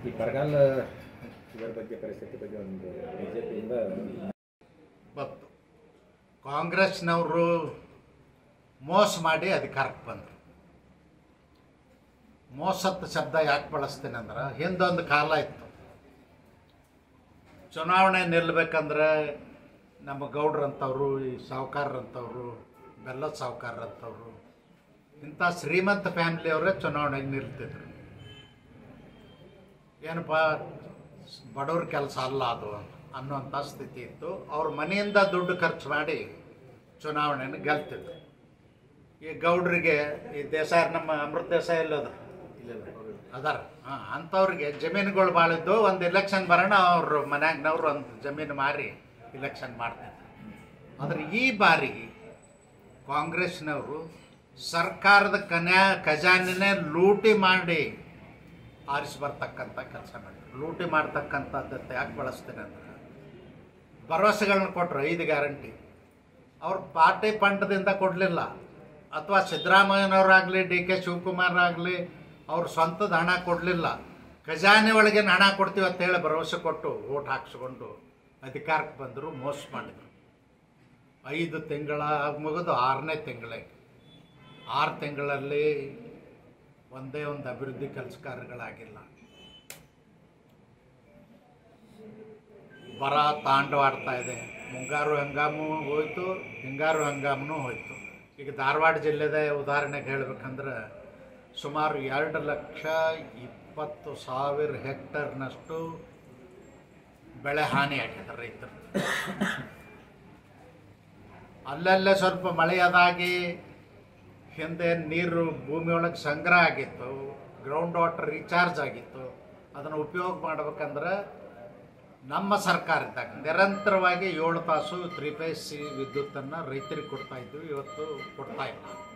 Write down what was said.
ಈ ಬರಗಾಲ ಇದರ ಬಗ್ಗೆ ಪರಿಸ್ಥಿತಿ ಬಗ್ಗೆ ಒಂದು ಬಿ ಜೆ ಪಿಯಿಂದ ಬತ್ತು ಕಾಂಗ್ರೆಸ್ನವರು ಮೋಸ ಮಾಡಿ ಅಧಿಕಾರಕ್ಕೆ ಬಂದರು ಮೋಸದ ಶಬ್ದ ಯಾಕೆ ಬಳಸ್ತೀನಿ ಅಂದ್ರೆ ಹಿಂದೊಂದು ಕಾಲ ಇತ್ತು ಚುನಾವಣೆ ನಿಲ್ಲಬೇಕಂದ್ರೆ ನಮ್ಮ ಗೌಡ್ರಂಥವ್ರು ಈ ಸಾವುಕಾರರಂಥವ್ರು ಬೆಲ್ಲದ ಸಾವುಕಾರರಂಥವ್ರು ಇಂಥ ಶ್ರೀಮಂತ ಫ್ಯಾಮಿಲಿಯವರೇ ಚುನಾವಣೆಗೆ ನಿಲ್ತಿದ್ರು ಏನಪ್ಪ ಬಡವ್ರ ಕೆಲಸ ಅಲ್ಲ ಅದು ಅನ್ನುವಂಥ ಸ್ಥಿತಿ ಇತ್ತು ಅವ್ರ ಮನೆಯಿಂದ ದುಡ್ಡು ಖರ್ಚು ಮಾಡಿ ಚುನಾವಣೆಯನ್ನು ಗೆಲ್ತಿದ್ರು ಈ ಗೌಡ್ರಿಗೆ ಈ ದೇಸಾಯಿ ನಮ್ಮ ಅಮೃತ ದೇಸಾಯಿ ಎಲ್ಲದ ಅದಾರ ಹಾಂ ಅಂಥವ್ರಿಗೆ ಜಮೀನುಗಳು ಭಾಳಿದ್ದು ಒಂದು ಎಲೆಕ್ಷನ್ ಬರೋಣ ಅವ್ರ ಮನ್ಯಾಗ್ನವ್ರು ಒಂದು ಜಮೀನು ಮಾರಿ ಇಲೆಕ್ಷನ್ ಮಾಡ್ತಿದ್ರು ಆದರೆ ಈ ಬಾರಿ ಕಾಂಗ್ರೆಸ್ನವರು ಸರ್ಕಾರದ ಕನ್ಯಾ ಖಜಾನೆನೇ ಲೂಟಿ ಮಾಡಿ ಆರಿಸಿ ಬರ್ತಕ್ಕಂಥ ಕೆಲಸ ಮಾಡಿದ್ರು ಲೂಟಿ ಮಾಡ್ತಕ್ಕಂಥದ್ದು ಯಾಕೆ ಬಳಸ್ತೀನಿ ಅಂದ್ರೆ ಭರವಸೆಗಳನ್ನ ಕೊಟ್ಟರು ಐದು ಗ್ಯಾರಂಟಿ ಅವ್ರ ಪಾರ್ಟಿ ಫಂಡ್ದಿಂದ ಕೊಡಲಿಲ್ಲ ಅಥವಾ ಸಿದ್ದರಾಮಯ್ಯನವರಾಗಲಿ ಡಿ ಕೆ ಶಿವಕುಮಾರ್ ಆಗಲಿ ಅವ್ರ ಸ್ವಂತದ ಹಣ ಕೊಡಲಿಲ್ಲ ಖಜಾನೆ ಒಳಗೆ ಹಣ ಕೊಡ್ತೀವಿ ಅಂತ ಹೇಳಿ ಭರವಸೆ ಕೊಟ್ಟು ಓಟ್ ಹಾಕ್ಸ್ಕೊಂಡು ಅಧಿಕಾರಕ್ಕೆ ಬಂದರು ಮೋಸ ಮಾಡಿದರು ಐದು ತಿಂಗಳ ಮುಗಿದು ಆರನೇ ತಿಂಗಳೇ ಆರು ತಿಂಗಳಲ್ಲಿ ಒಂದೇ ಒಂದು ಅಭಿವೃದ್ಧಿ ಕೆಲಸ ಕಾರ್ಯಗಳಾಗಿಲ್ಲ ಬರ ತಾಂಡವಾಡ್ತಾ ಇದೆ ಮುಂಗಾರು ಹಂಗಾಮು ಹೋಯ್ತು ಹಿಂಗಾರು ಹಂಗಾಮೂ ಹೋಯ್ತು ಈಗ ಧಾರವಾಡ ಜಿಲ್ಲೆದ ಉದಾಹರಣೆಗೆ ಹೇಳ್ಬೇಕಂದ್ರೆ ಸುಮಾರು ಎರಡು ಲಕ್ಷ ಇಪ್ಪತ್ತು ಸಾವಿರ ಹೆಕ್ಟರ್ನಷ್ಟು ಬೆಳೆ ಹಾನಿಯಾಗಿದೆ ರೈತರು ಅಲ್ಲಲ್ಲೇ ಸ್ವಲ್ಪ ಮಳೆಯದಾಗಿ ಹಿಂದೆ ನೀರು ಭೂಮಿಯೊಳಗೆ ಸಂಗ್ರಹ ಆಗಿತ್ತು ಗ್ರೌಂಡ್ ವಾಟರ್ ರೀಚಾರ್ಜ್ ಆಗಿತ್ತು ಅದನ್ನು ಉಪಯೋಗ ಮಾಡ್ಬೇಕಂದ್ರೆ ನಮ್ಮ ಸರ್ಕಾರ ಇದ್ದಾಗ ನಿರಂತರವಾಗಿ ಏಳು ತಾಸು ತ್ರೀ ಫೇಸ್ ಸಿ ವಿದ್ಯುತ್ತನ್ನು ರೈತರಿಗೆ ಕೊಡ್ತಾ ಇದ್ವಿ ಇವತ್ತು ಕೊಡ್ತಾ ಇಲ್ಲ